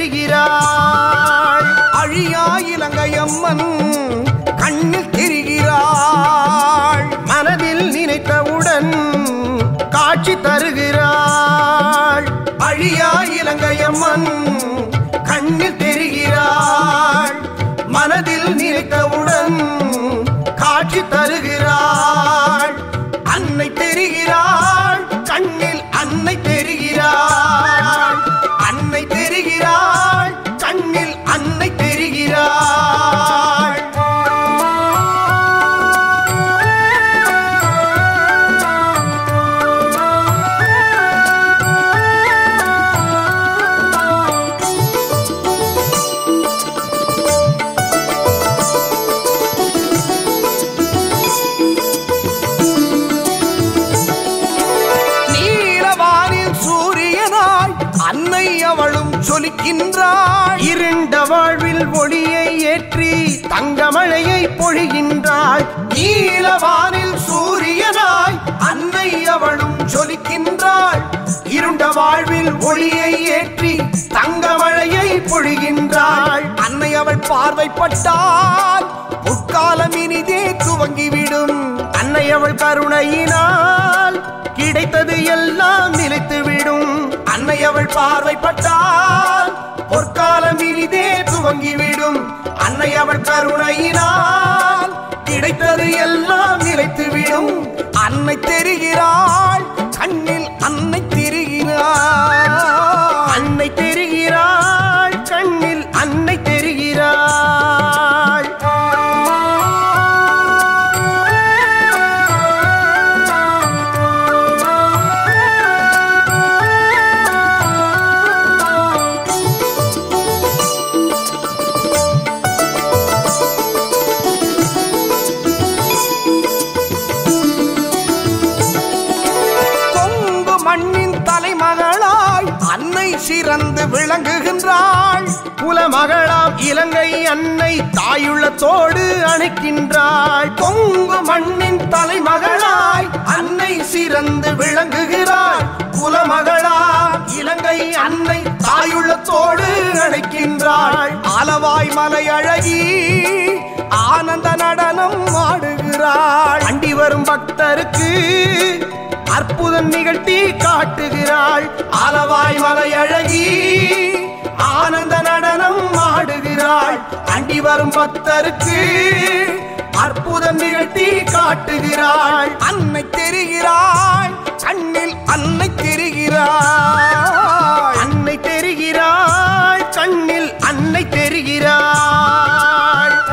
தெரிகிறாள் அழியா இலங்கையம்மன் கண்ணில் தெரிகிறாள் மனதில் நினைத்தவுடன் காட்சி தருகிறாள் அழியா இலங்கையம்மன் கண்ணில் தெரிகிறாள் மனதில் நினைத்தவுடன் காட்சி தருகிறாள் அன்னை தெரிகிறாள் கண்ணில் அன்னை தெரிகிறாள் அன்னை தெரிகிறாள் கண்ணில் அன்னை தெரிகிறாள் நீலவானில் சூரியனாய் அன்னை அவளும் சொலிக்கின்றாள் இருண்ட வாழ்வில் ஒளியை ஏற்றி தங்கமழையை பொழிகின்றாள் நீலவானில் சூரியனாய் அன்னை அவளும் சொலிக்கின்றாள் இருண்ட வாழ்வில் ஒளியை ஏற்றி தங்கமழையை பொழிகின்றாள் அன்னை அவள் பார்வைப்பட்டால் முற்காலம் இனிதே துவங்கிவிடும் அன்னை அவள் கருணையினால் கிடைத்தது எல்லாம் நிலைத்துவிடும் அன்னை அவள் பார்வைப்பட்டால் பொற்காலம் இனிதே துவங்கிவிடும் அன்னை அவள் கருணையினால் கிடைத்தது எல்லாம் நிலைத்துவிடும் அன்னை தெரிகிறாள் கண்ணில் அன்னை தெரிகிறாள் அன்னை தெரிகிறாள் கண்ணில் அன்னை தெரிகிறாள் கொங்கு மண்ணின் தலைமகளாய் அன்னை சிறந்து விளங்குகின்றாள் குலமகளாம் இலங்கை அன்னை தாயுள்ளத்தோடு அணைக்கின்றாள் கொங்கு மண்ணின் தலைமகளாய் அன்னை சிறந்து விளங்குகிறாள் குலமகளாம் இலங்கை அன்னை தாயுள்ளத்தோடு அணைக்கின்றாள் ஆலவாய் மலை அழகி ஆனந்த நடனம் ஆடுகிறாள் அண்டி வரும் பக்தருக்கு அற்புதம் நிகழ்த்தி காட்டுகிறாள் ஆலவாய் மலை அழகி ஆனந்த நடனம் ஆடுகிறாள் அண்டி வரும் பக்தருக்கு அற்புதம் நிகழ்த்தி காட்டுகிறாள் அன்னை தெரிகிறாள் கண்ணில் அன்னை தெரிகிறாள் அன்னை தெரிகிறாள் கண்ணில் அன்னை தெரிகிறாள்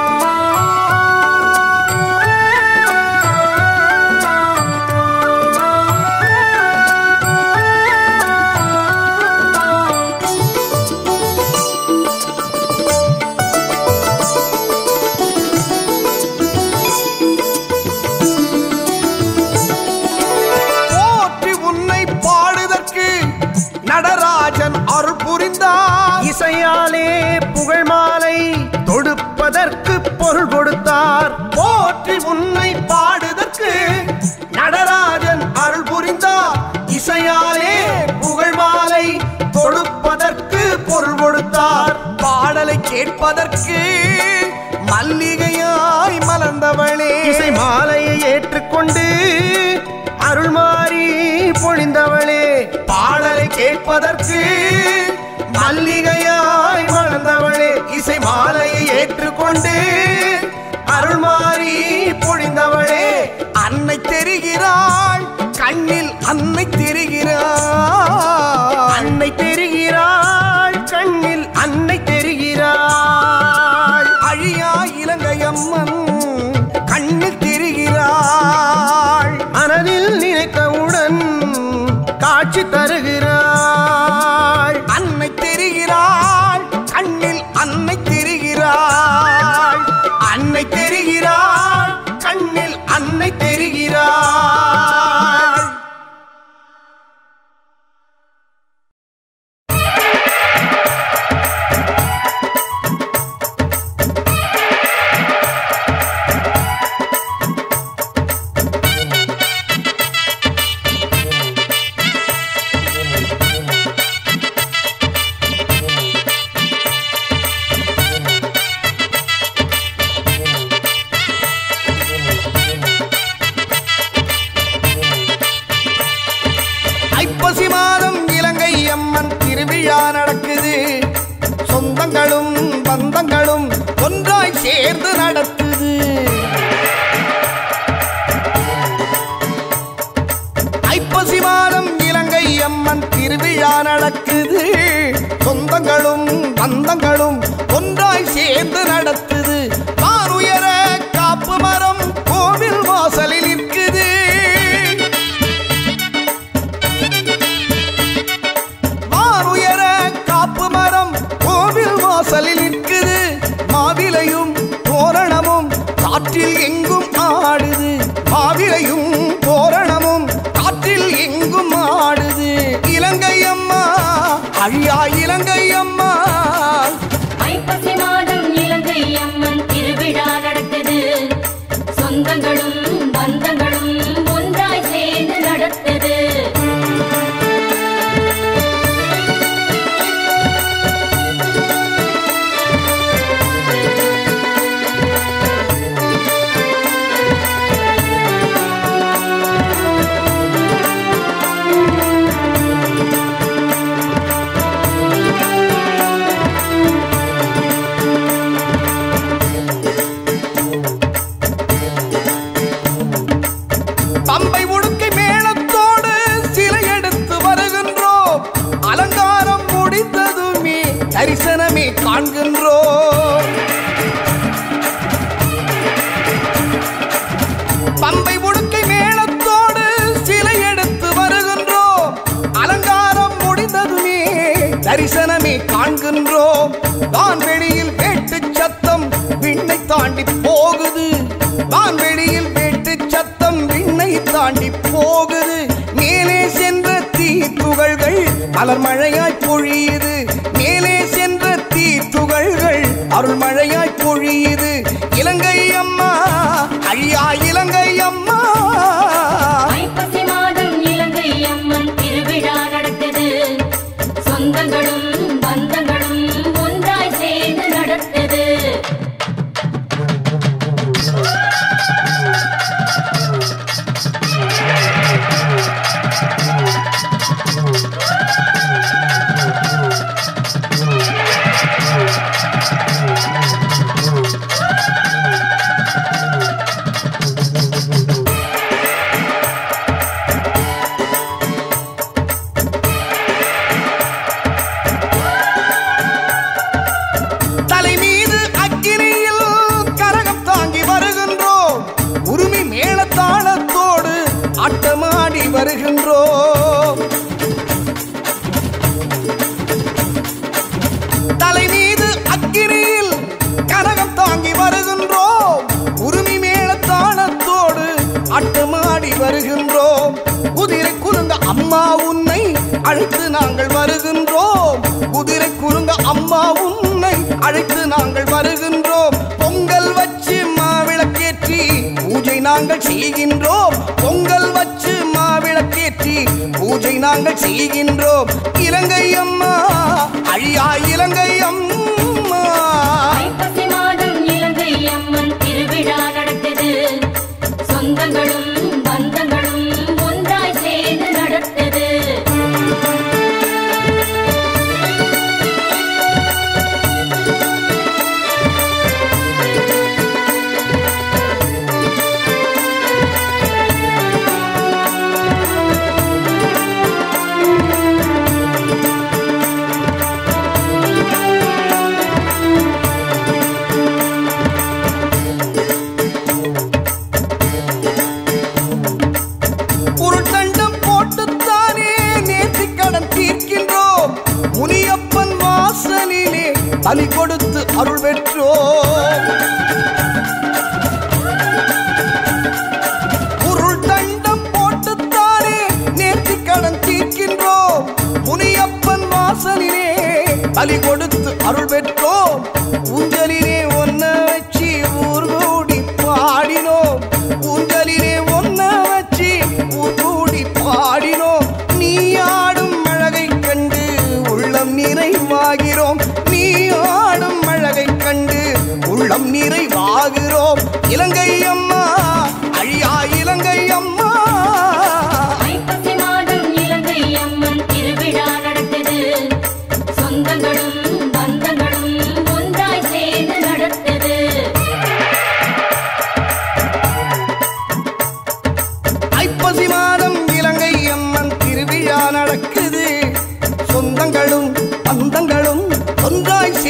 போற்றி உன்னை பாடுதற்கு நடராஜன் அருள் புரிந்தார் இசையாலே புகழ் மாலை தொடுப்பதற்கு பொருள் கொடுத்தார் போற்றி உன்னை பாடுதற்கு நடராஜன் அருள் புரிந்தார் இசையாலே புகழ் மாலை தொடுப்பதற்கு பொருள் கொடுத்தார் பாடலை கேட்பதற்கு மல்லிகையாய் மலர்ந்தவளே இசை மாலையை ஏற்றுக்கொண்டு அருள் மாறி பொழிந்தவளே பாடலை கேட்பதற்கு மல்லிகையாய் மலர்ந்தவளே இசை மாலையை ஏற்றுக்கொண்டு அருள் மாறி பொழிந்தவளே அன்னை தெரிகிறாள் கண்ணில் அன்னை தெரிகிறாள் அன்னை தெரிகிறாள் கண்ணில் அன்னை தெரிகிறாள் அழியா இலங்கையம்மன் கண்ணில் தெரிகிறாள் மனதில் நினைத்தவுடன் காட்சி தருகிறாள் அன்னை தெரிகிறாள் கண்ணில் அன்னை தெரிகிறாள் அன்னை தெரிகிறாள் கண்ணில் அன்னை தெரிகிறாள் சேர்ந்து நடத்துது ஐப்பசி மாதம் இலங்கை அம்மன் திருவிழா நடக்குது சொந்தங்களும் பந்தங்களும் ஒன்றாய் சேர்ந்து நடத்துது வானுயர காப்பு மரம் கோவில் வாசலில் நிற்குது வானுயர காப்பு மரம் கோவில் வாசலில் நிற்குது மாவிலையும் தோரணமும் காற்றில் எங்கும் ஆடுது மாவிலையும் தோரணமும் காற்றில் எங்கும் ஆடுது இலங்கை அம்மா அழியா இலங்கை அம்மா ஐப்பசி மாதம் இலங்கை அம்மன் திருவிழா நடக்குது சொந்தங்களும் பந்தங்களும் ஒன்றாய் சேர்ந்து நடத்துது பம்பை உடுக்கை மேளத்தோடு சிலை எடுத்து வருகின்றோம் அலங்காரம் முடிந்ததுமே தரிசனமே காண்கின்றோம் பம்பை உடுக்கை மேளத்தோடு சிலை எடுத்து வருகின்றோம் அலங்காரம் முடிந்ததுமே தரிசனமே காண்கின்றோம் வான்வெளியில் வேட்டு சத்தம் விண்ணை தாண்டி போகுது வான்வெளியில் வேட்டு சத்தம் விண்ணை தாண்டி போகுது மேலே சென்ற தீ துகள்கள் மலர் மழையாய் பொழியுது மேலே சென்ற தீ துகள்கள் அருள் மழையாய் பொழியுது இலங்கை அம்மா அழியா இலங்கை அம்மா ஐப்பசி மாதம் இலங்கை அம்மன் திருவிழா நடக்குது சொந்தங்களும் பந்தங்களும் ஒன்றாய் சேர்ந்து நடத்துது தலை மீது அக்கினியில் கரகம் தாங்கி வருகின்றோம் உரிமை மேளத்தாளத்தோடு ஆட்டமாடி வருகின்றோம் தலை மீது அக்கினியில் கரகம் தாங்கி வருகின்றோம் உரிமை மேளத்தாளத்தோடு ஆட்டமாடி வருகின்றோம் குதிரை குலுங்க அம்மா உன்னை அழைத்து நாங்கள் வருகின்றோம் குதிரை குலுங்க அம்மா உன்னை அழைத்து நாங்கள் வருகின்றோம் பொங்கல் வச்சு மாவிளக்கேற்றி பூஜை நாங்கள் செய்கின்றோம் பொங்கல் வச்சு மாவிளக்கேற்றி பூஜை நாங்கள் செய்கின்றோம் இலங்கை அம்மா அழியா இலங்கை அம்மா ஐப்பசி மாதம் இலங்கை அம்மன் திருவிழா நடக்குது சொந்தங்களும் பந்தங்களும் ஒன்றாய் சேர்ந்து நடத்துது பொருட்டண்டம் போட்டுத்தானே நேர்த்தி கடன் தீர்க்கின்றோம் முனியப்பன் வாசலிலே பலி கொடுத்து அருள் பெற்றோம் பொருள் தண்டம் போட்டுத்தானே நேர்த்தி கடன் தீர்க்கின்றோம் முனியப்பன் வாசலிலே பலி கொடுத்து அருள் பெற்றோம் ஊஞ்சலிலே ஒன்ன வச்சு ஊர் கூடி பாடினோம் ஊஞ்சலிலே ஒன்ன வச்சு ஊர் கூடி பாடினோம் நீ ஆடும் அழகை கண்டு உள்ளம் நிறைவாகிறோம் நீ ஆடும் அழகை கண்டு உள்ளம் நிறைவாகிறோம் இலங்கை அம்மா அழியா இலங்கை அம்மா ஐப்பசி மாதம் இலங்கை அம்மன் திருவிழா நடக்குது சொந்தங்களும் பந்தங்களும் ஒன்றாய் சேர்ந்து நடத்துது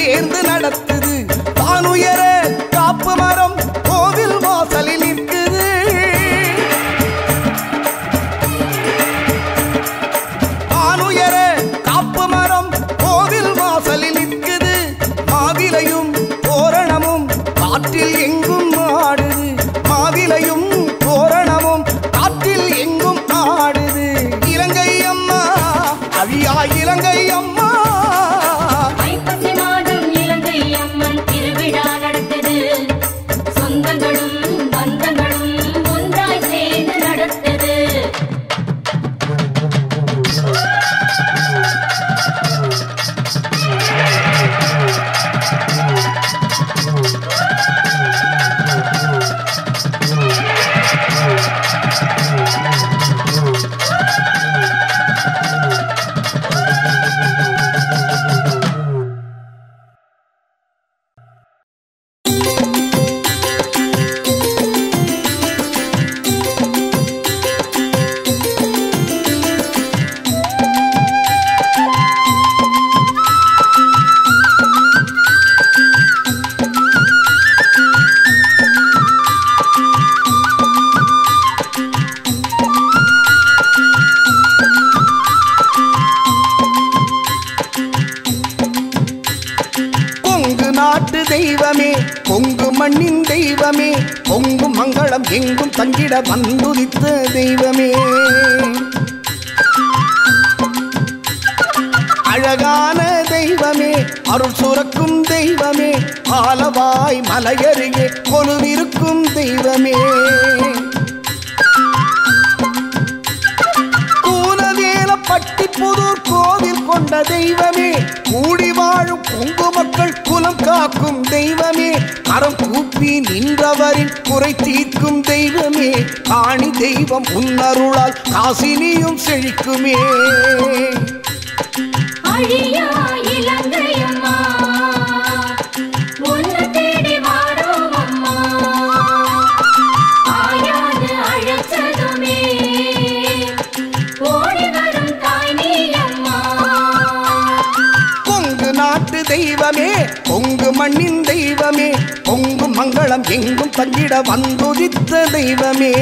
சேர்ந்து நடத்துது தானுயர காப்பு மரம் கோவில் வாசலில் நிற்குது வானுயர காப்பு மரம் கோவில் வாசலில் நிற்குது மாவிலையும் தோரணமும் காற்றில் எங்கும் ஆடுது மாவிலையும் தோரணமும் காற்றில் எங்கும் ஆடுது இலங்கை அம்மா அழியா இலங்கை அம்மா ஐப்பசி மாதம் இலங்கை அம்மன் திருவிழா நடத்தது சொந்தங்களும் பந்தங்களும் ஒன்றாய் சேர்ந்து நடத்தது கொங்கு நாட்டு தெய்வமே கொங்கு மண்ணின் தெய்வமே பொங்கு மங்களம் எங்கும் தங்கிட வந்துதித்த தெய்வமே அழகான தெய்வமே அருள் சுரக்கும் தெய்வமே ஆலவாய் மலையருகே கொலுவிருக்கும் தெய்வமே கூனவேலப்பட்டி புதூர் கோவில் கொண்ட தெய்வமே கூடி வாழும் கொங்கு மக்கள் குலம் காக்கும் தெய்வமே கரம் கூப்பி நின்றவரின் குறை தீர்க்கும் தெய்வமே காணி தெய்வம் உன்னருளால் காசினியும் செழிக்குமே அழியா இலங்கை அம்மா உன்னை தேடி வாரோம் அம்மா ஆயாது அழைச்சதுமே ஓடி வரும் தாய் நீ அம்மா கொங்கு நாட்டு தெய்வமே கொங்கு மண்ணின் தெய்வமே பொங்கு மங்களம் எங்கும் தங்கிட வந்துதித்த தெய்வமே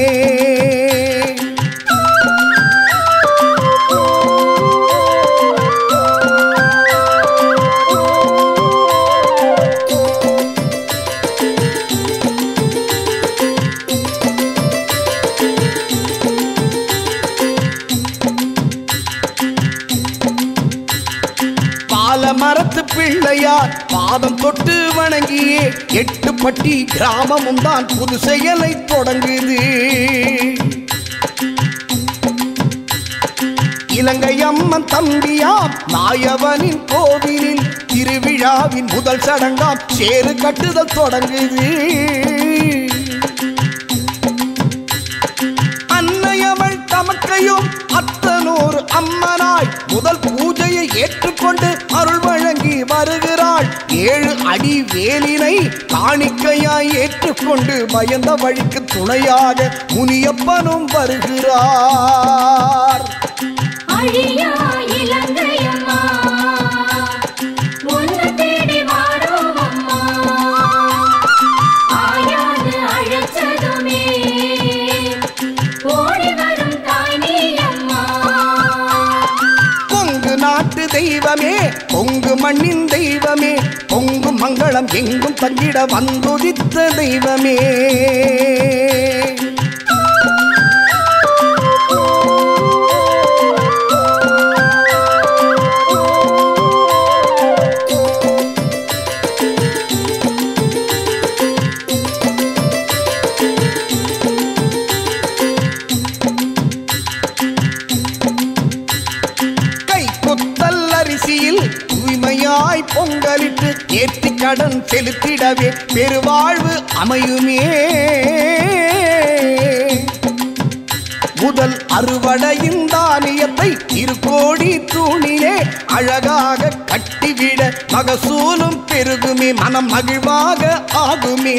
பால மரத்து பிள்ளையார் பாதம் தொட்டு வணங்கியே எட்டு பட்டி கிராமமும் தான் புது செயலை தொடங்குது இலங்கை அம்மன் தம்பியாம் மாயவனின் கோவிலில் திருவிழாவின் முதல் சடங்காம் சேறு கட்டுதல் தொடங்குது அன்னையவள் தமக்கையும் அத்தனூர் அம்மனாய் முதல் பூஜையை ஏற்றுக்கொண்டு அருள் வழங்கி வருகிறாள் ஏழு அடி வேலினை காணிக்கையாய் ஏற்றுக்கொண்டு பயந்த வழிக்கு துணையாக முனியப்பனும் வருகிறார் அழியா இலங்கை அம்மா உன்னை தேடி வாரோம் அம்மா ஆயாது அழைச்சதுமே ஓடி வரும் தாய் நீ அம்மா கொங்கு நாட்டு தெய்வமே கொங்கு மண்ணின் தெய்வமே பொங்கு மங்களம் எங்கும் தங்கிட வந்துதித்த தெய்வமே கை குத்தல் அரிசியில் தூய்மையாய் பொங்கலிட்டு ஏற்றி கடன் செலுத்திடவே பெருவாழ்வு அமையுமே முதல் அறுவடையின் தானியத்தை திருக்கோடி தூணிலே அழகாக கட்டிவிட மகசூலும் பெருகுமே மனம் மகிழ்வாக ஆகுமே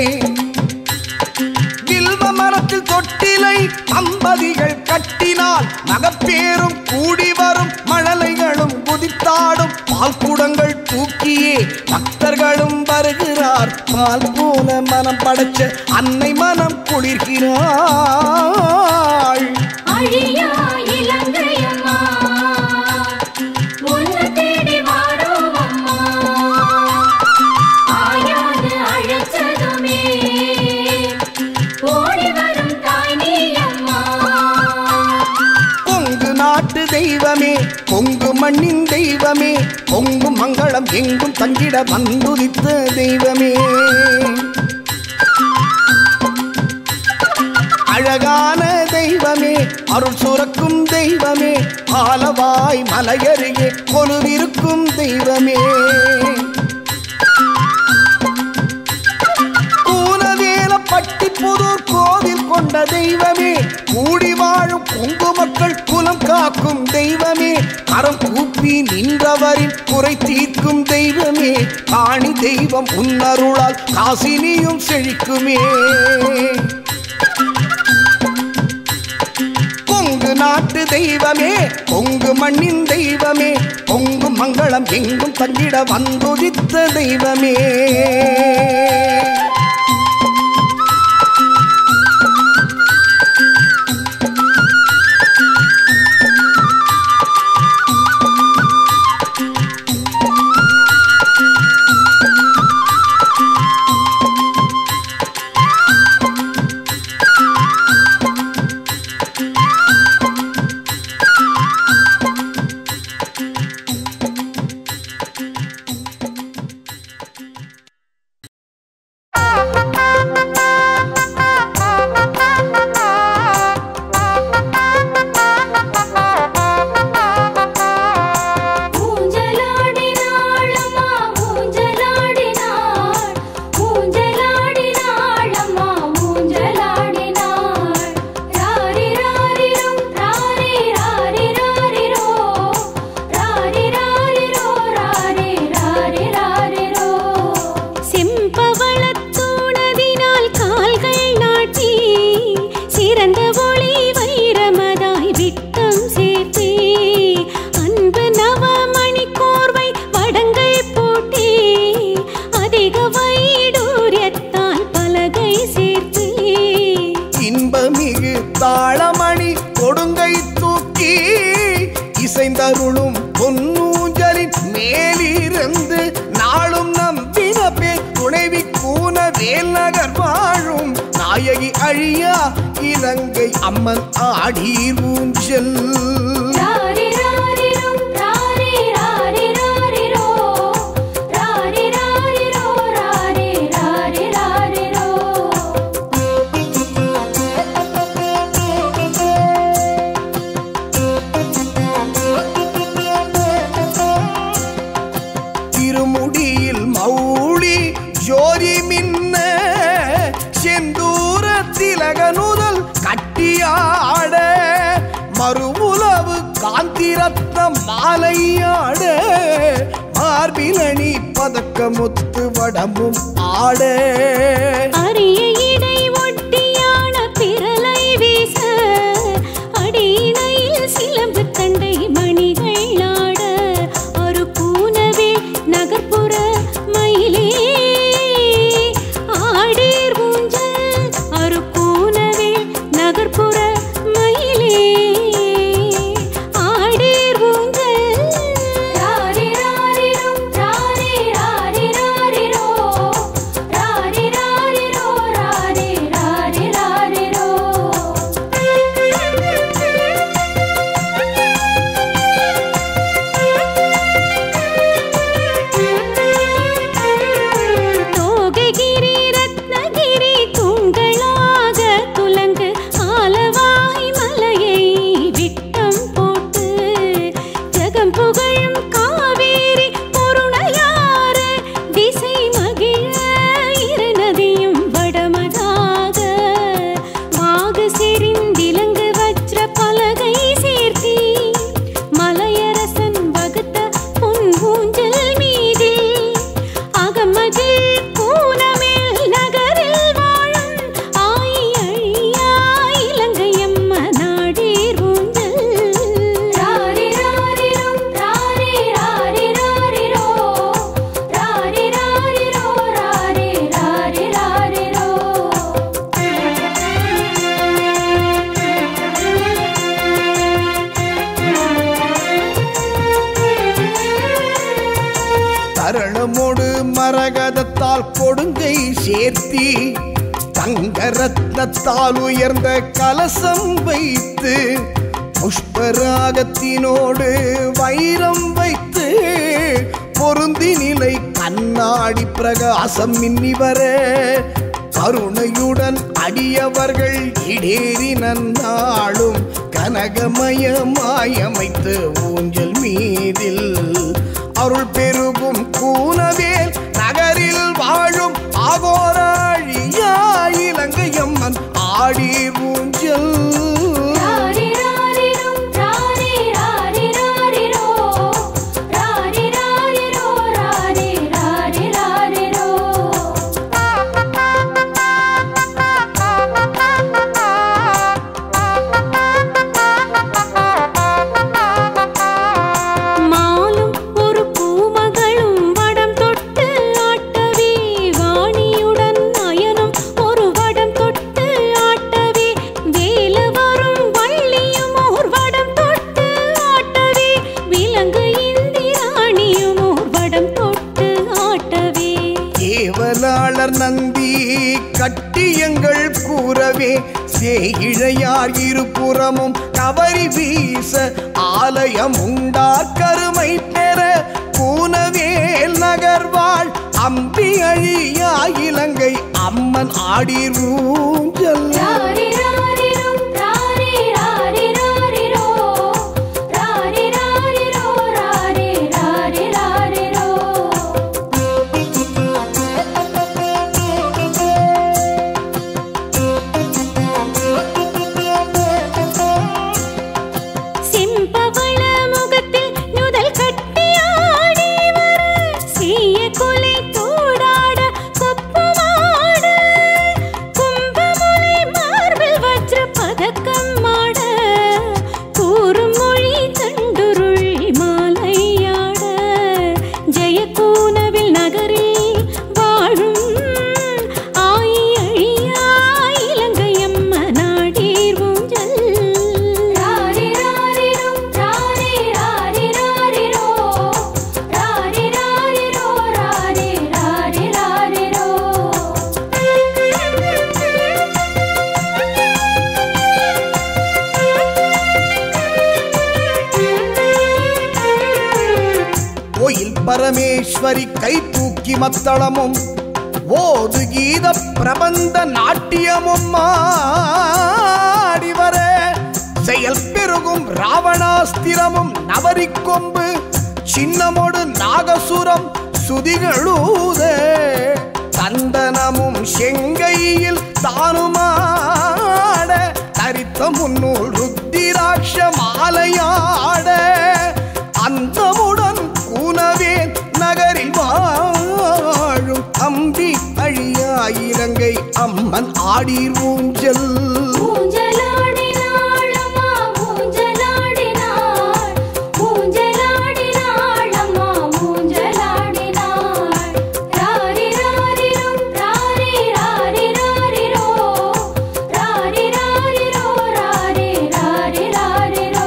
வில்வ மரத்தில் தொட்டிலை தம்பதிகள் கட்டினால் மகப்பேரும் கூடி வரும் மழலைகளும் குதித்தாடும் பால் குடங்கள் தூக்கியே பக்தர்களும் வருகிறார் பால் போல மனம் படைச்ச அன்னை மனம் குளிர்கிறாள் அழியா இலங்கையம்மா உன்னை தேடி வாரோம் அம்மா ஆயாது அழைச்சதுமே ஓடி வரும் தாய் நீ அம்மா கொங்கு நாட்டு தெய்வமே கொங்கு மண்ணின் தெய்வமே கொங்கு மங்களம் எங்கும் தங்கிட வந்துதித்த தெய்வமே அழகான தெய்வமே அருள் சுரக்கும் தெய்வமே ஆலவாய் மலையருகே கொலுவிருக்கும் தெய்வமே கூனவேலப்பட்டி புதூர் கோவில் கொண்ட தெய்வமே கூடி வாழும் கொங்கு மக்கள் குலம் காக்கும் தெய்வமே கரம் கூப்பி நின்றவரின் குறை தீர்க்கும் தெய்வமே காணி தெய்வம் உன்னருளால் காசினியும் செழிக்குமே கொங்கு நாட்டு தெய்வமே கொங்கு மண்ணின் தெய்வமே கொங்கு மங்களம் எங்கும் தங்கிட வந்துதித்த தெய்வமே ஊஞ்சலாடினாள் அம்மா ஊஞ்சலாடினாள் ஊஞ்சலாடினாள் அம்மா ஊஞ்சலாடினாள் ராரி ராரிரும் ராரி ராரி ராரிரோ ராரி ராரிரோ ராரி ராரி ராரிரோ செம்பவளத் தூணதினால் கால்கள் நாட்டி சிறந்த ஒளி வைரமதாய் விட்டம் சேர்த்தே அன்பு நவமணி கோர்வை வடங்கள் போட்டே அதிக வைடூரியத்தால் பலகை சேர்த்தே இன்பமிகு தாளமணி கொடுங்கை தூக்கி இசைந்தருளும் பொன்னூஞ்சலின் மேலிருந்து நாளும் நம்பின பேர் துணைவி கூன வேல்நகர் வாழும் நாயகி அழியா இலங்கை அம்மன் ஆடீர் ஊஞ்சல் ராரி ராரிரும் ராரி ராரி ராரிரோ ராரி ராரிரோ ராரி ராரி ராரிரோ திருமுடியில் மௌளி ஜோதி மின்ன செந்தூர திலகனுதல் கட்டியாட மறுவுலவு காந்திரத்னம் மாலையாட மார்பிலணி பதக்கமுத்து வடமும் ஆட அரிய இடை ஒட்டியான பிரலை வீச அடியினையில் சிலம்பு தண்டை மணிகள் ஆட ஒரு பூனவே நகர்ப்புற மயிலே ஆடீர் ஊஞ்சல் ஒரு பூனவே நகர்ப்புற மயிலே ஆடீர் ஊஞ்சல் ராரி ராரிரும் ராரி ராரி ராரிரோ ராரி ராரிரோ கரணமோடு மரகதத்தால் கொடுங்கை சேர்த்தி தங்க ரத்னத்தால் உயர்ந்த கலசம் வைத்து புஷ்பராகத்தினோடு வைரம் வைத்து பொருந்தி நிலை கண்ணாடி பிரகாசம் மின்னி வர கருணையுடன் அடியவர்கள் இடேறி நன்னாளும் கனகமயமாயமைத்து ஊஞ்சல் மீதில் அருள் பெருகும் கூனவேல் நகரில் வாழும் ஆகோராழியா இலங்கையம்மன் ஆடி ஊஞ்சல் ராரி ராரிரோ ராரி ராரி ராரிரோ ராரி ராரிரோ ராரி ராரி ராரிரோ மாலும் ஒரு பூமகளும் வடம் தொட்டு ஆட்டவே வாணியுடன் நயனும் ஒரு வடம் தொட்டு ஆட்டவே வேலவரும் வள்ளியும் ஓர் வடம் தொட்டு ஆட்டவே விலங்கு இந்திராணியும் ஓர் வடம் தொட்டு ஆட்டவே ஏவலாளர் நந்தி கட்டியங்கள் கூறவே சேயிழையார் இருபுறமும் கவரி வீச ஆலயம் உண்டார் கருமை பெற கூனவேல் நகர்வாள் அம்பி அழியா இலங்கை அம்மன் ஆடீர் ஊஞ்சல் ராரி ராரிரோ ராரி ராரி ராரிரோ ராரி ராரிரோ ராரி ராரி ராரிரோ செம்பவள முகத்தில் நுதல் கட்டி ஆடி வர சீய கொலை தோடாட கொப்பமாட கும்பமுலை மார்பில் வஜ்ர பதக்கம் ஆட கூறும் மொழி தண்டுருள் மாலையாட ஜெயக்கூனவில் நகரில் வாழும் ஆயி அழியா இலங்கையம்ம நாடீர் ஊஞ்சல் ராரி ராரிரோ ராரி ராரி ராரிரோ ராரி ராரிரோ ராரி ராரி ராரிரோ கோயில் பரமேஸ்வரி கை தூக்கி மத்தளமும் ஓது கீத பிரபந்த நாட்டியமும் ஆடி வர செயல் பெருகும் ராவணாஸ்திரமும் நவரிக்கொம்பு சின்னமோடு நாகசுரம் சுதிகளூத சந்தனமும் செங்கையில் தானுமாட தரித்த முன்னூல் ருத்திராட்ச மாலையாட அந்தமுடன் கூனவேன் நகரில் வாழும் அம்பி அழியா இலங்கை அம்மன் ஆடீர் ஊஞ்சல் ஊஞ்சலாடினாள் அம்மா ஊஞ்சலாடினாள் ஊஞ்சலாடினாள் அம்மா ஊஞ்சலாடினாள் ராரி ராரிரோ ராரி ராரி ராரிரோ ராரி ராரிரோ ராரி ராரி ராரிரோ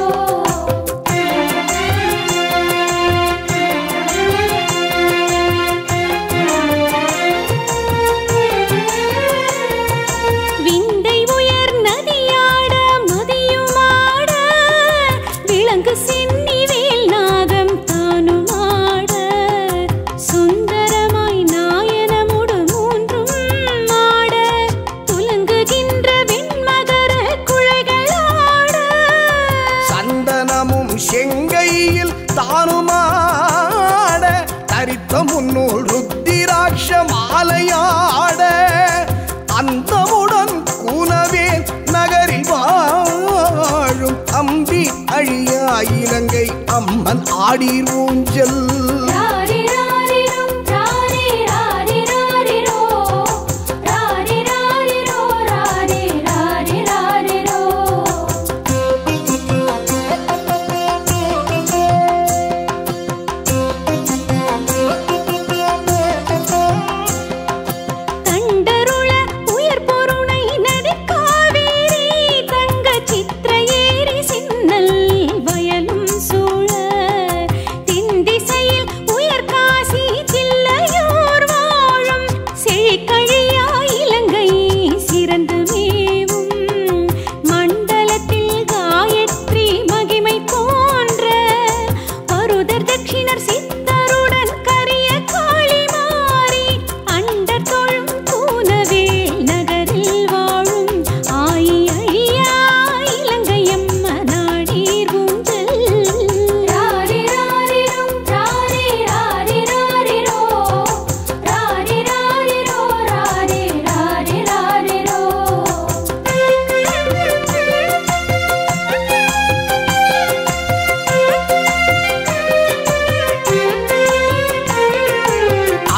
விந்தை உயர் நதியாட மதியுமாட விலங்கு சென்னி வேல் நாகம் தானுமாட சுந்தரமாய் நாயனமுடு மூன்றும் ஆட துலங்குகின்ற வெண்மகர குழைகளாட சந்தனமும் செங்கையில் தானுமாட தரித்த முன்னூல் ருத்திராட்ச மாலையாட அந்தமுடன் கூனவேல் நகரில் வாழும் அம்பி அழியா இலங்கை அம்மன் ஆடீர் ஊஞ்சல் ராரி ராரிரோ ராரி ராரி ராரிரோ ராரி ராரிரோ ராரி ராரி ராரிரோ தண்டருள உயர் பொருணை நதிக்காவேரி தங்க சித்திர ஏரி சின்னல் வயலும் சூழ திண்டிசையில்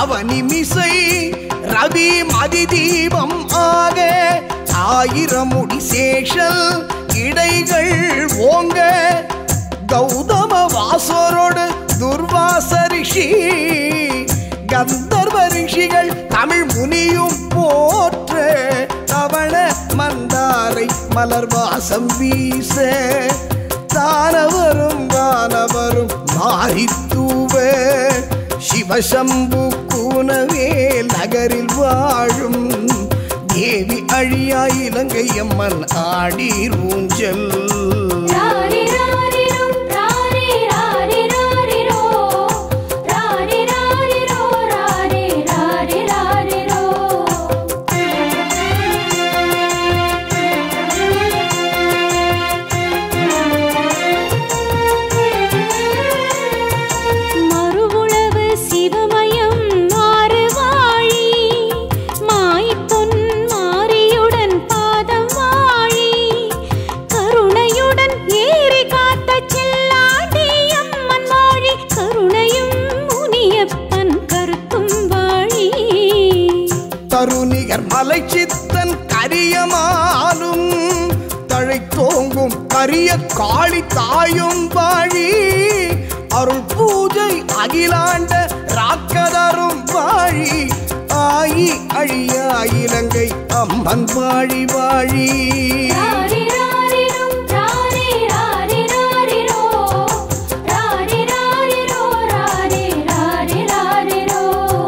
நவநிமிசை ரவி மதி தீபம் ஆக ஆயிரம் முடி சேஷல் இடைகள் ஓங்க கௌதம வாசரோடு துர்வாச ரிஷி கந்தர்வ ரிஷிகள் தமிழ் முனியும் போற்ற தவண மந்தாரை மலர் வாசம் வீச தானவரும் வானவரும் மாறித்தூவ சிவசம்பு கூனவேல் நகரில் வாழும் தேவி அழியா இலங்கை அம்மன் ஆடி ஊஞ்சல் ராரி ராரிரோ ராரி ராரி ராரிரோ ராரி ராரிரோ ராரி ராரி ராரிரோ மறுவுளவு சிவமயம் மாறுவாழி மாய்ப்பொன் மாரியுடன் பாதம் வாழி கருணையுடன் ஏறி காத்த செல்லாண்டி அம்மன் வாழி கருணையும் முனியப்பன் கருத்தும் வாழி தருணிகர் மலை சித்தன் கரியமாலும் தழைத்தோங்கும் கரிய காளி தாயும் வாழி அருள் பூஜை அகிலாண்ட ராக்கதரும் வாழி ஆயி அழியா இலங்கை அம்மன் வாழி வாழி ராரி ராரிரோ ராரி ராரி ராரிரோ ராரி ராரிரோ ராரி ராரி ராரிரோ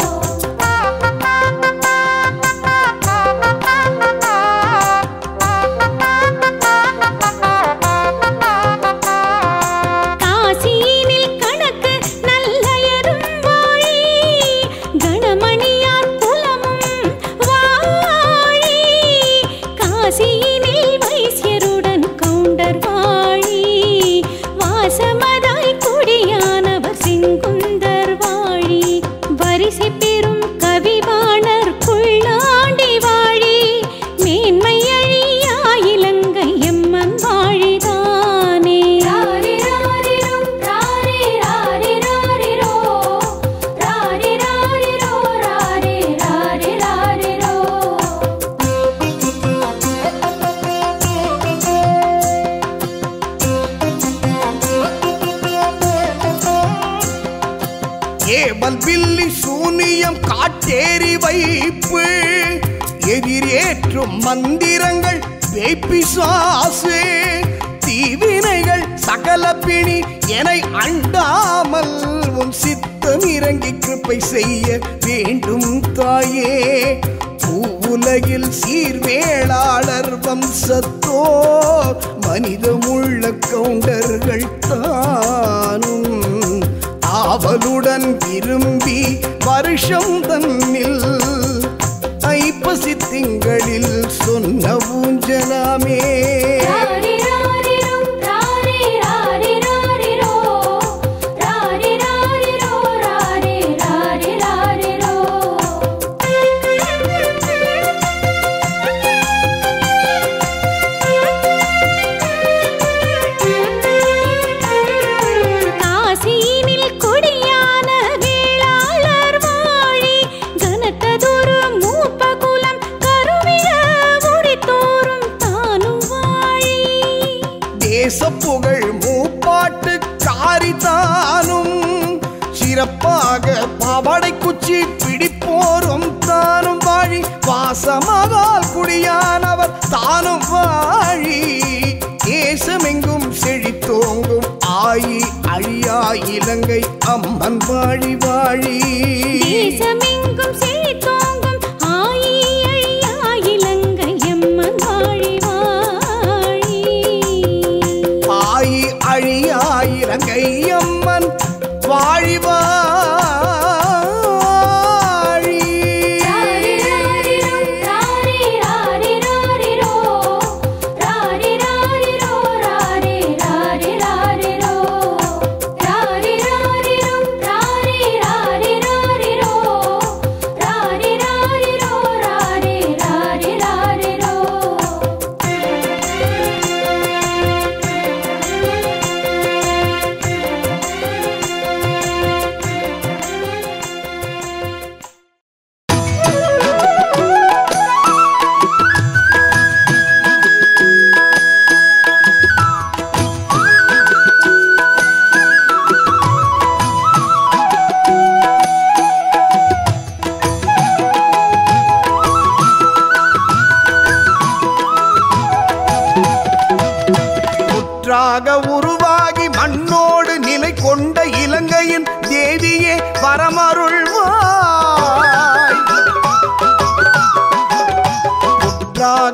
காசியினில் கணக்கு நல்லயரும் வாழி கணமணியார் குலமும் வாழி காசியினில் வைசியருடன் கவுண்டர் வாழி வாசமதாய் குடியானவர் செங்குந்தர் வாழி வரிசை பெறும் கவிவாணர் புள்ளாண்டி வாழி மேன்மை அழியா இலங்கை எம்மன் வாழிதானே ராரி ராரிரோ ராரி ராரி ராரிரோ ராரி ராரிரோ ராரி ராரி ராரிரோ ஏவல் பில்லி சூனியம் காட்டேரி வைப்பு எதிரேற்றும் மந்திரங்கள் வேப்பிசாசு தீவினைகள் சகல பிணி என அண்டாமல் உன் சித்தம் இறங்கி கிருப்பை செய்ய வேண்டும் தாயே பூவுலகில் சீர்வேளாளர் வம்சத்தோர் மனிதமுள்ள கவுண்டர்கள் தானும் ஆவலுடன் விரும்பி வருஷம் தன்னில் ஐப்பசி திங்களில் சொன்ன ஊஞ்சலாமே ராரி ராரிரோ ராரி ராரி ராரிரோ ராரி ராரிரோ ராரி ராரி ராரிரோ காசியினில் கொடியான வேளாளர் வாழி கனத்ததொரு மூப்பகுலம் கருவிய முடித்தோறும் தானும் வாழி தேச புகழ் மூப்பாட்டு காரிதானும் சிறப்பாக பாவாடை குச்சி பிடிப்போரும் தானும் வாழி வாசமகால் குடியானவர் தானும் வாழி தேசமெங்கும் செழித்தோங்கும் ஆயி அழியா இலங்கை அம்மன் வாழி வாழி தேசமெங்கும் செழித்தோங்கும் ஆயி அழியா இலங்கை எம்மன் வாழி வாழி ஆயி அழியா இலங்கை அம்மன் வாழி வாழி ராரி ராரிரோ ராரி ராரி ராரிரோ ராரி ராரிரோ ராரி ராரி ராரிரோ ராரி ராரிரோ ராரி ராரி ராரிரோ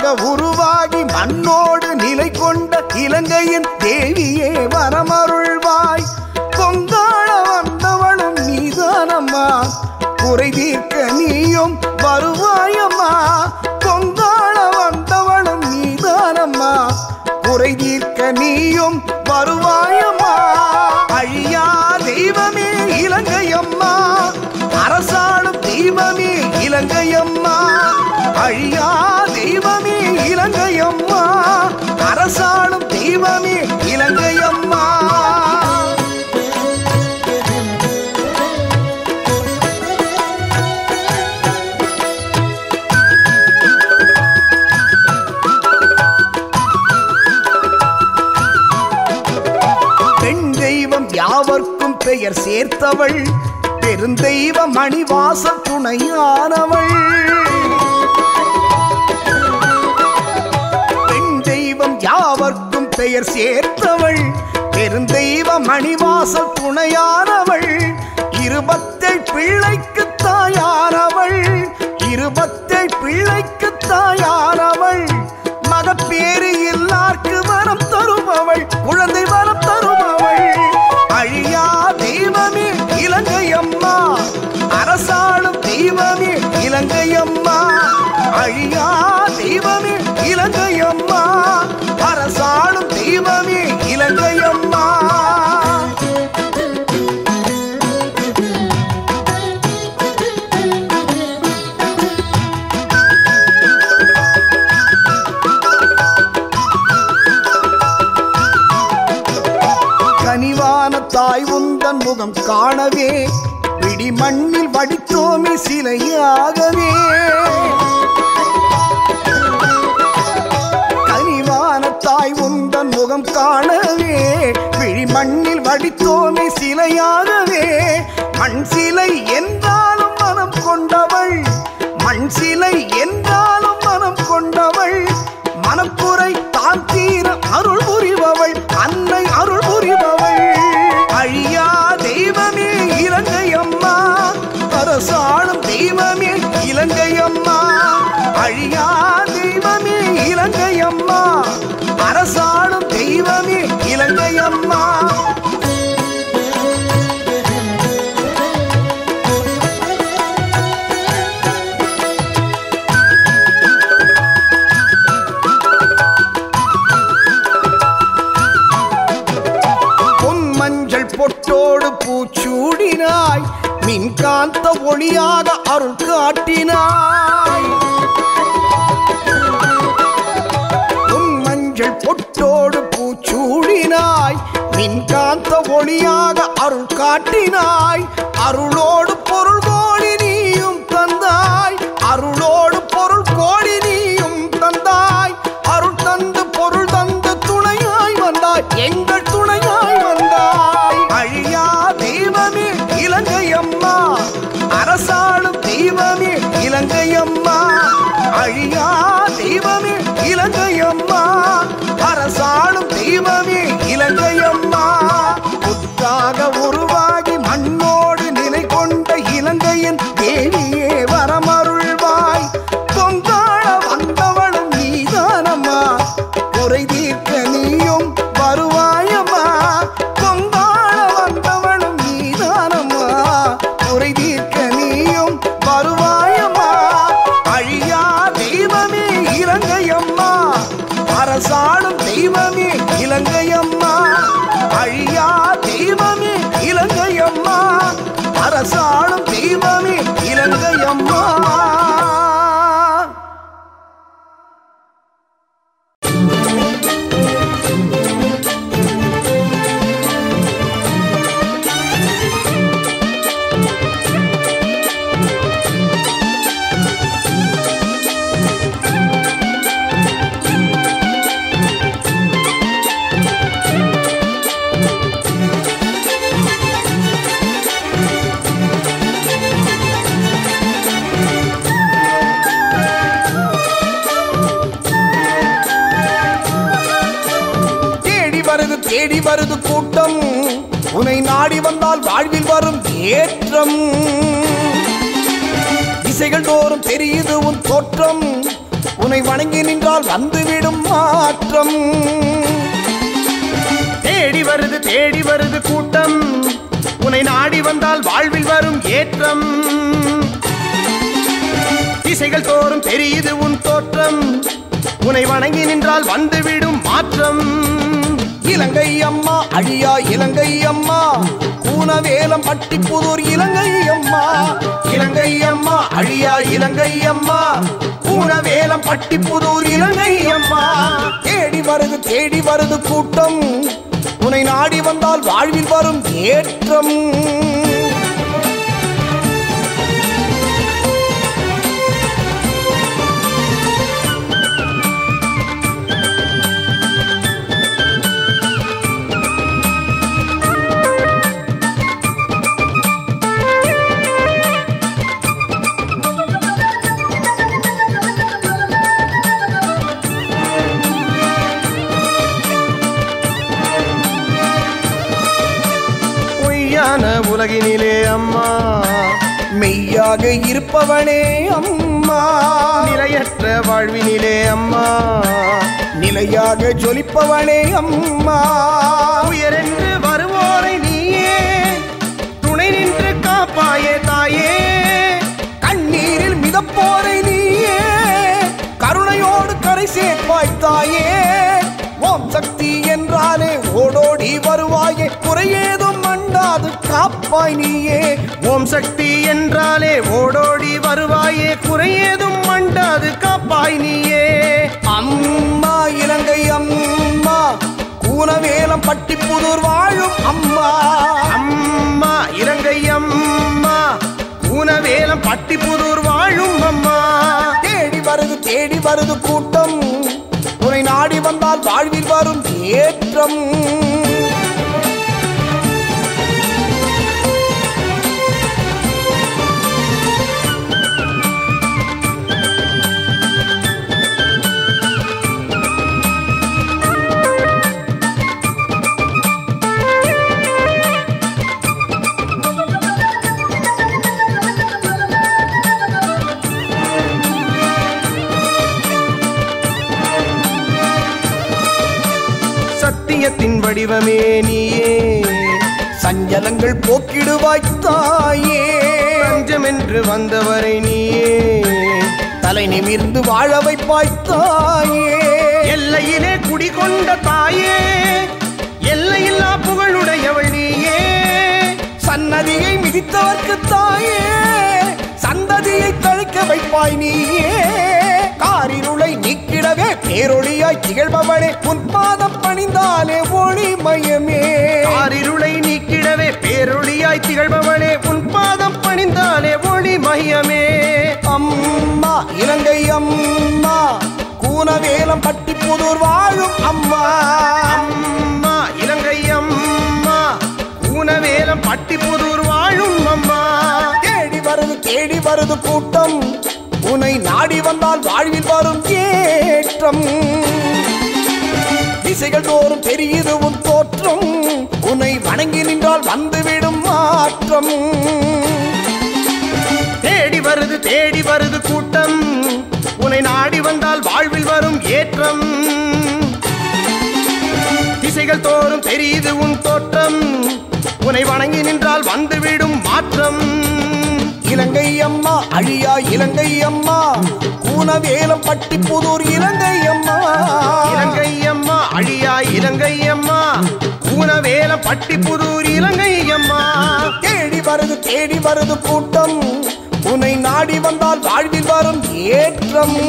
உருவாகி மண்ணோடு நிலை கொண்ட இலங்கையின் தேவியே வரமருள்வாய் பொங்காள வந்தவளும் நீதானம்மா குறை தீர்க்க நீயும் வருவாயம்மா பொங்காள வந்தவளும் நீதானம்மா குறை தீர்க்க நீயும் வருவாயம்மா அழியா தெய்வமே இலங்கையம்மா அரசாளும் தெய்வமே இலங்கையம்மா அழியா தெய்வமே இலங்கையம்மா அரசாளும் தெய்வமே இலங்கையம்மா பெண் தெய்வம் யாவர்க்கும் பெயர் சேர்த்தவள் பெருந்தெய்வ மணிவாசல் துணையானவள் பெண் தெய்வம் யாவர்க்கும் பெயர் சேர்த்தவள் பெருந்தெய்வ மணிவாசல் துணையானவள் இருபத்தை பிள்ளைக்கு தாயானவள் இருபத்தை பிள்ளைக்கு தாயானவள் மகப்பேறு எல்லார்க்கு வரம் தருபவள் குழந்தை வரம் தருபவள் அழியா தெய்வமே இலங்கையம்மா அரசாளும் தெய்வமே இலங்கையம்மா அழியா தெய்வமே இலங்கையம்மா அரசாளும் தெய்வமே இலங்கையம்மா கனிவான தாய் உந்தன் முகம் காணவே பிடி மண்ணில் வடித்தோமி சிலையாகவே கனிவான தாய் உந்தன் முகம் காணவே விழி மண்ணில் வடித்தோமி சிலையாகவே மண் சிலை என்றாலும் மனம் கொண்டவள் மண் சிலை என்றாலும் மனம் கொண்டவள் மனக்குறை தான் தீர அருள் புரிபவள் அன்னை அருள் புரிபவள் அழியா தெய்வமே இலங்கையம்மா அரசாளும் தெய்வமே இலங்கையம்மா அழியா தெய்வமே இலங்கையம்மா அரசாளும் தெய்வமே இலங்கையம்மா பொன் மஞ்சள் பொட்டோடு பூச்சூடினாய் மின்காந்த ஒளியாக அருள் காட்டினாய் பொன் மஞ்சள் பொட்டோடு பூச்சூடினாய் மின்காந்த ஒளியாக அருள் காட்டினாய் அருளோடு பொருள் கோடி நீயும் தந்தாய் அருளோடு பொருள் கோடி நீயும் தந்தாய் அருள் தந்து பொருள் தந்து துணையாய் வந்தாய் எங்கள் துணையாய் வந்தாய் அழியா தெய்வமே இலங்கையம்மா அரசாளும் தெய்வமே இலங்கையம்மா அழியா தெய்வமே இலங்கையம்மா அரசாளும் தெய்வமே இலங்கையம்மா புத்தாக உருவாகி மண்ணோடு நிலை கொண்ட இலங்கையின் தேவியே வரமருள்வாய் பொங்காள வந்தவளும் நீதானம்மா குறை தீர்க்க நீயும் வருவாயம்மா பொங்காள வந்தவளும் நீதானம்மா குறை தீர்க்க நீயும் வருவாயம்மா அழியா தெய்வமே இலங்கையம்மா அரசாளும் தெய்வமே இலங்கையம்மா அழியா தெய்வமே இலங்கையம்மா அரசாளும் தெய்வமே இலங்கையம்மா தேடி வருது தேடி வருது கூட்டம் உன்னை நாடி வந்தால் வாழ்வில் வரும் ஏற்றம் திசைகள் தோறும் தெரியுது உன் தோற்றம் உன்னை வணங்கி நின்றால் வந்துவிடும் மாற்றம் தேடி வருது தேடி வருது கூட்டம் உன்னை நாடி வந்தால் வாழ்வில் வரும் ஏற்றம் திசைகள் தோறும் தெரியுது உன் தோற்றம் உன்னை வணங்கி நின்றால் வந்துவிடும் மாற்றம் இலங்கை அம்மா அழியா இலங்கை அம்மா கூனவேலம் பட்டி புதூர் இலங்கை அம்மா இலங்கை அம்மா அழியா இலங்கை அம்மா கூனவேலம் பட்டி புதூர் இலங்கை அம்மா தேடி வருது தேடி வருது கூட்டம் உன்னை நாடி வந்தால் வாழ்வில் வரும் ஏற்றம் பொய்யான உலகினிலே அம்மா மெய்யாக இருப்பவனே அம்மா நிலையற்ற வாழ்வினிலே அம்மா நிலையாக ஜொலிப்பவனே அம்மா உயரென்று வருவோரை நீயே துணை நின்று காப்பாயே தாயே கண்ணீரில் மிதப்போரை நீயே கருணையோடு கரை சேர்ப்பாய் தாயே ஓம் சக்தி என்றாலே ஓடோடி வருவாயே குறையேதும் மண்டாது காப்பாய் நீயே ஓம் சக்தி என்றாலே ஓடோடி வருவாயே குறையேதும் மண்டாது காப்பாய் நீயே அம்மா இலங்கை அம்மா கூனவேலம் பட்டி புதூர் வாழும் அம்மா அம்மா இலங்கை அம்மா ஊனவேலம் பட்டிப்புதூர் வாழும் அம்மா தேடி வருது தேடி வருது கூட்டம் உன்னை நாடி வந்தால் வாழ்வில் வரும் ஏற்றம் சத்தியத்தின் வடிவமே நீயே சஞ்சலங்கள் போக்கிடுவாய் தாயே தஞ்சம் என்று வந்தவரை நீயே தலை நிமிர்ந்து வாழ வைப்பாய் தாயே எல்லையிலே குடிகொண்ட தாயே எல்லையில்லா புகழுடையவள் நீயே சன்னதியை மிதித்தவர்க்கு தாயே சந்ததியை தழைக்க வைப்பாய் நீயே காரிருளை நீக்கிடவே பேரொளியாய் திகழ்பவளே உன் பாதம் பணிந்தாலே ஒளி மயமே ஆறிருளை நீக்கிடவே பேரொளியாய் திகழ்பவளே உன் பாதம் பணிந்தாலே ஒளி மையமே அம்மா இலங்கை அம்மா கூனவேலம் பட்டி புதூர் வாழும் அம்மா அம்மா இலங்கை அம்மா ஊனவேலம் பட்டிப்புதூர் வாழும் அம்மா தேடி வருது தேடி வருது கூட்டம் உன்னை நாடி வந்தால் வாழ்வில் வரும் ஏற்றம் திசைகள் தோறும் தெரியுது உன் தோற்றம் உன்னை வணங்கி நின்றால் வந்துவிடும் மாற்றம் தேடி வருது தேடி வருது கூட்டம் உன்னை நாடி வந்தால் வாழ்வில் வரும் ஏற்றம் திசைகள் தோறும் தெரியுது உன் தோற்றம் உன்னை வணங்கி நின்றால் வந்துவிடும் மாற்றம் இலங்கை அம்மா அழியா இலங்கை அம்மா கூனவேலம் பட்டி புதூர் இலங்கை அம்மா இலங்கை அம்மா அழியா இலங்கை அம்மா ஊனவேலம் பட்டிப்புதூர் இலங்கை அம்மா தேடி வருது தேடி வருது கூட்டம் உன்னை நாடி வந்தால் வாழ்வில் வரும் ஏற்றம்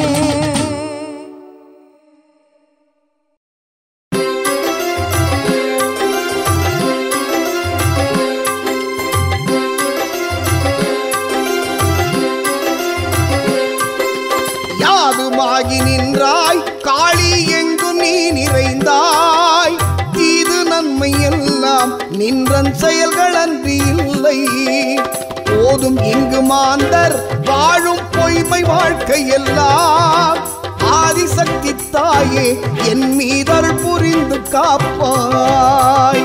யாதுமாகி நின்றாய் காளி எங்கும் நீ நிறைந்தாய் தீது நன்மை எல்லாம் நின்றன் செயல்கள் அன்றி இல்லை போதும் இங்கு மாந்தர் வாழும் பொய்மை வாழ்க்கை எல்லாம் ஆதிசக்தி தாயே என் மீதருள் புரிந்து காப்பாய்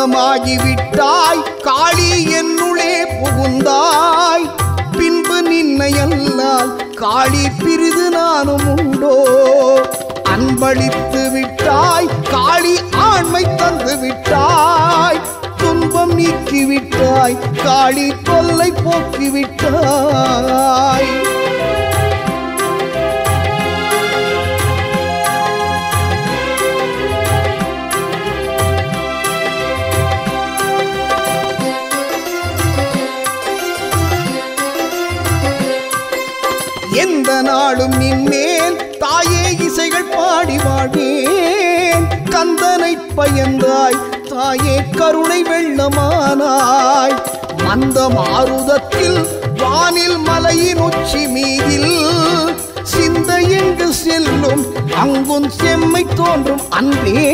பிம்பமாகிவிட்டாய் காளி என்னுளே புகுந்தாய் பின்பு நின்னையல்லால் காளி பிரிது நானும் உண்டோ அன்பளித்து விட்டாய் காளி ஆண்மை தந்து விட்டாய் துன்பம் நீக்கி விட்டாய் காளி தொல்லை போக்கி விட்டாய் எந்த நாளும் நின்னேன் தாயே இசைகள் பாடி வாழ்வேன் கந்தனை பயந்தாய் தாயே கருணை வெள்ளமானாய் மந்த மாருதத்தில் வானில் மலையின் உச்சி மீதில் சிந்தை எங்கு செல்லும் அங்கும் செம்மை தோன்றும் அன்பே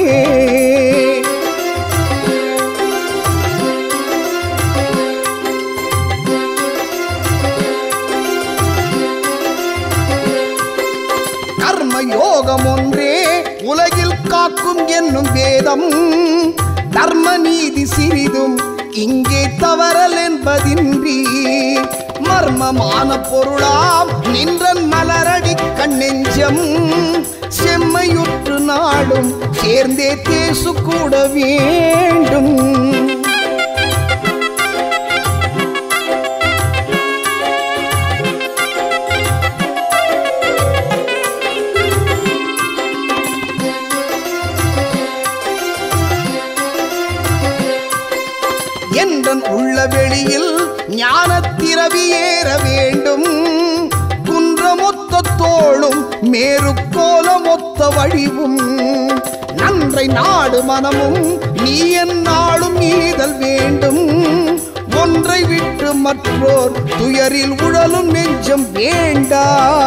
கர்ம யோகம் ஒன்றே உலகில் காக்கும் என்னும் வேதம் தர்ம நீதி சிறிதும் இங்கே தவறல் என்பதின்றி மர்மமான பொருளாம் நின்றன் மலரடி கண்ணெஞ்சம் செம்மையுற்று நாடும் சேர்ந்தே தேசு கூட வேண்டும் என்றன் உள்ள வெளியில் ஞானத்திரவி ஏற வேண்டும் குன்றமொத்த தோளும் மேரு கோலமொத்த வடிவும் நன்றை நாடு மனமும் நீ என் நாளும் ஈதல் வேண்டும் ஒன்றை விட்டு மற்றோர் துயரில் உழலும் நெஞ்சம் வேண்டா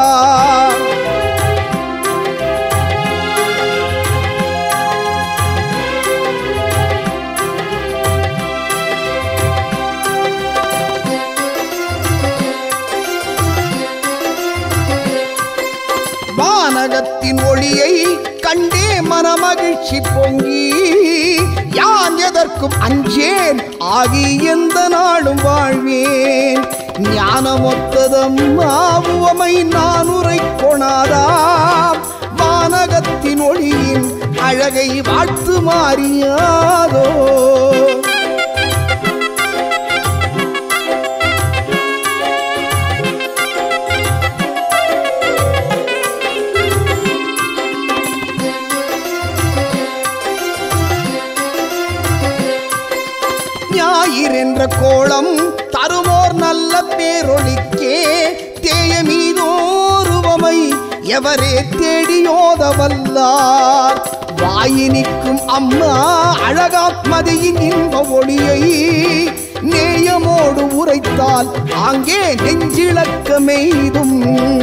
வானகத்தின் ஒளியை கண்டே மனமகிழ்ச்சி பொங்கி யான் எதற்கும் அஞ்சேன் ஆகி எந்த நாளும் வாழ்வேன் ஞானமொத்ததம் ஆவுவமை நான் உரை கொணாதாம் வானகத்தின் ஒளியின் அழகை வாழ்த்து மாறியாதோ ஞாயிறென்ற கோலம் தருமோர் நல்ல பேரொழிக்கே தேயமீதோருவமை எவரே தேடியோத வல்லார் வாயினிக்கும் அம்மா அழகாத்மதியின் இன்ப ஒளியை நேயமோடு உரைத்தால் ஆங்கே நெஞ்சிழக்க மெய்தும்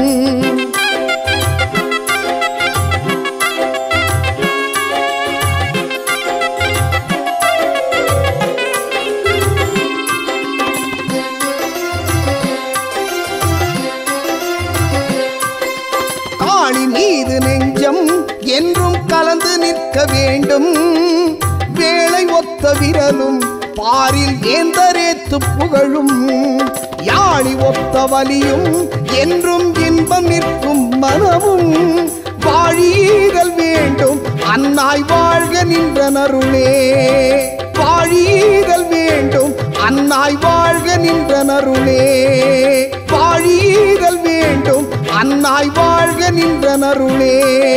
காளி மீது நெஞ்சம் என்றும் கலந்து நிற்க வேண்டும் வேலை ஒத்த விரலும் பாரில் ஏந்தரேத்து புகழும் யாழி ஒத்த வலியும் என்றும் இன்பம் நிற்கும் மனமும் வாழியீதல் வேண்டும் அன்னாய் வாழ்க நின்ற நருளே வாழியீதல் வேண்டும் அன்னாய் வாழ்க நின்ற நருளே வாழியீதல் வேண்டும் அன்னாய் வாழ்க நின்ற நருளே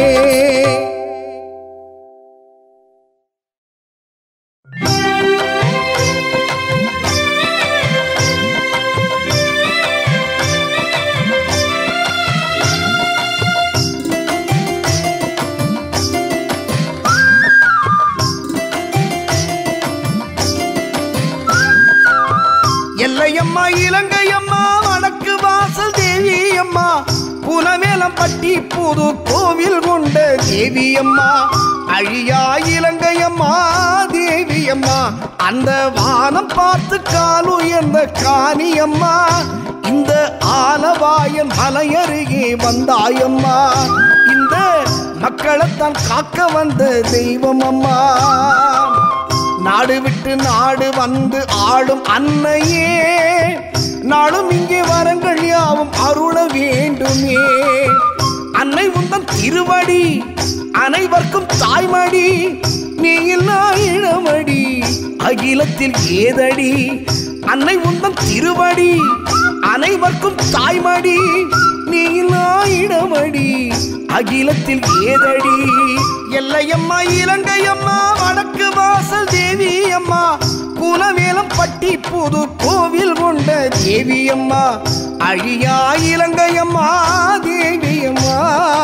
எல்லையம்மா இலங்கையம்மா வடக்கு வாசல் தேவி அம்மா குலமேலம் பட்டி புது கோவில் கொண்ட தேவி அம்மா அழியா இலங்கையம்மா தேவி அம்மா அந்த வானம் பார்த்து காலு என்ற காணியம்மா இந்த ஆலவாயன் மலையருகே வந்தாயம்மா இந்த மக்களைத்தான் காக்க வந்த தெய்வம் அம்மா நாடு விட்டு நாடு வந்து ஆளும் அன்னையே நாளும் இங்கே வரங்கள் யாவும் அருள வேண்டுமே அன்னை உந்தன் திருவடி அனைவர்க்கும் தாய்மடி நீ இல்லா இளமடி அகிலத்தில் ஏதடி அன்னை உந்தன் திருவடி அனைவர்க்கும் தாய்மடி நீ இல்லா இடமடி அகிலத்தில் ஏதடி எல்லையம்மா இலங்கையம்மா வடக்கு வாசல் தேவி அம்மா குலவேலம் பட்டி புது கோவில் கொண்ட தேவி அம்மா அழியா இலங்கையம்மா தேவி அம்மா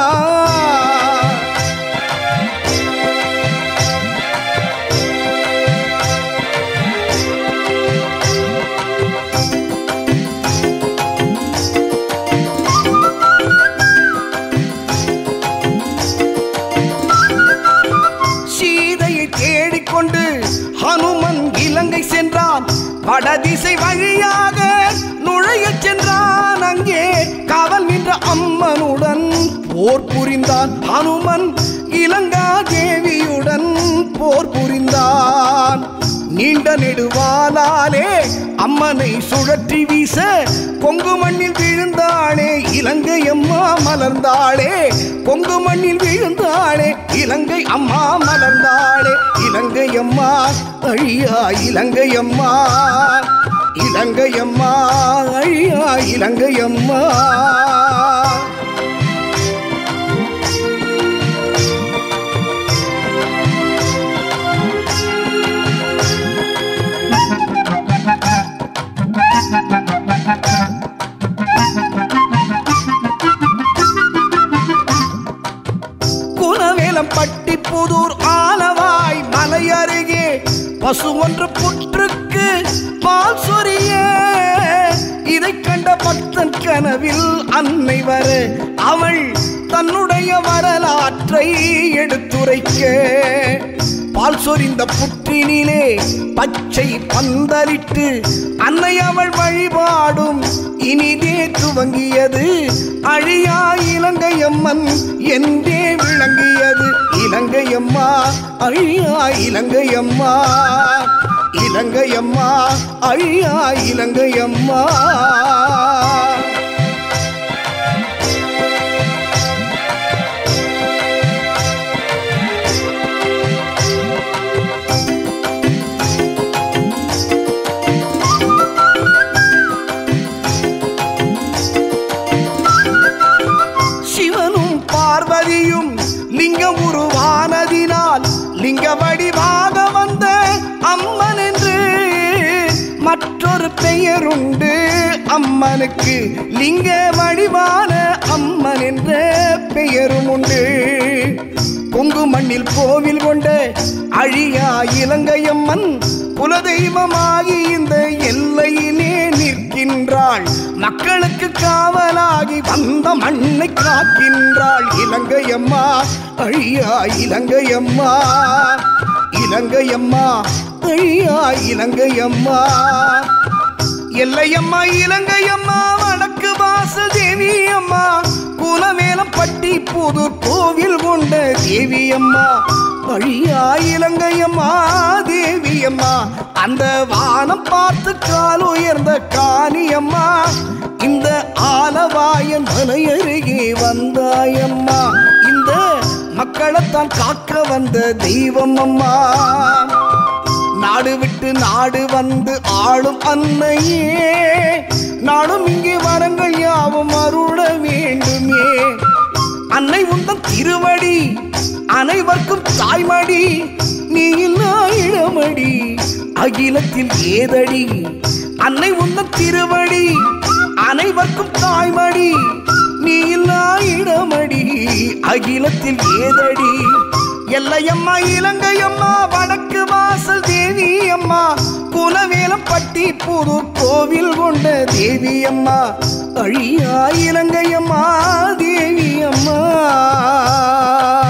சீதையை தேடிக்கொண்டு ஹனுமன் இலங்கை சென்றான் வடதிசை வழியாக நுழையச் சென்றான் அங்கே காவல் நின்ற அம்மனுடன் போர் புரிந்தான் ஹனுமன் இலங்கா தேவியுடன் போர் புரிந்தான் நீண்ட நெடுவாலாலே அம்மனை சுழற்றி வீச கொங்கு மண்ணில் விழுந்தாளே இலங்கை அம்மா மலர்ந்தாளே கொங்கு மண்ணில் விழுந்தாளே இலங்கை அம்மா மலர்ந்தாளே இலங்கை அம்மா அழியா இலங்கை அம்மா இலங்கை அம்மா அழியா இலங்கை அம்மா குலவேலம் பட்டி புதூர் ஆலவாய் மலை அருகே பசு ஒன்று புற்றுக்கு பால் சொரிய இதை கண்ட பக்தன் கனவில் அன்னை வர அவள் தன்னுடைய வரலாற்றை எடுத்துரைக்க பால் சொரிந்த புற்றினிலே பச்சை பந்தலிட்டு அன்னை அவள் வழிபாடும் இனிதே துவங்கியது அழியா இலங்கையம்மன் என்றே விளங்கியது இலங்கையம்மா அழியா இலங்கையம்மா இலங்கையம்மா அழியா இலங்கையம்மா சிவனும் பார்வதியும் லிங்கம் உருவானதினால் லிங்க வடிவாக வந்த அம்மன் என்று மற்றொரு பெயருண்டு அம்மனுக்கு லிங்க வடிவான அம்மன் என்ற பெயரும் உண்டு கொங்கு மண்ணில் கோவில் கொண்ட அழியா இலங்கையம்மன் குலதெய்வமாகி இந்த எல்லையிலே நிற்கின்றாள் மக்களுக்கு காவலாகி வந்த மண்ணை காக்கின்றாள் இலங்கையம்மா அழியா இலங்கையம்மா இலங்கையம்மா அழியா இலங்கையம்மா எல்லையம்மா இலங்கையம்மா வடக்கு வாச தேவி அம்மா குலவேலம் பட்டி புது கோவில் கொண்ட தேவி அம்மா அழியா இலங்கையம்மா தேவி அம்மா அந்த வானம் பார்த்து கால் உயர்ந்த காணியம்மா இந்த ஆலவாயன் மலை அருகே வந்தாயம்மா இந்த மக்களைத்தான் காக்க வந்த தெய்வம் அம்மா நாடு விட்டு நாடு வந்து ஆளும் அன்னையே நாடும் இங்கே வரங்கள் யாவும் அருள வேண்டுமே அன்னை உந்தன் திருவடி அனைவர்க்கும் தாய்மடி நீ இல்லா இடமடி அகிலத்தில் ஏதடி அன்னை உந்தன் திருவடி அனைவர்க்கும் தாய்மடி நீ இல்லா இடமடி அகிலத்தில் ஏதடி எல்லையம்மா இலங்கையம்மா வடக்கு வாசல் தேவி அம்மா குலவேலம் பட்டி புது கோவில் கொண்ட தேவி அம்மா அழியா இலங்கையம்மா தேவி அம்மா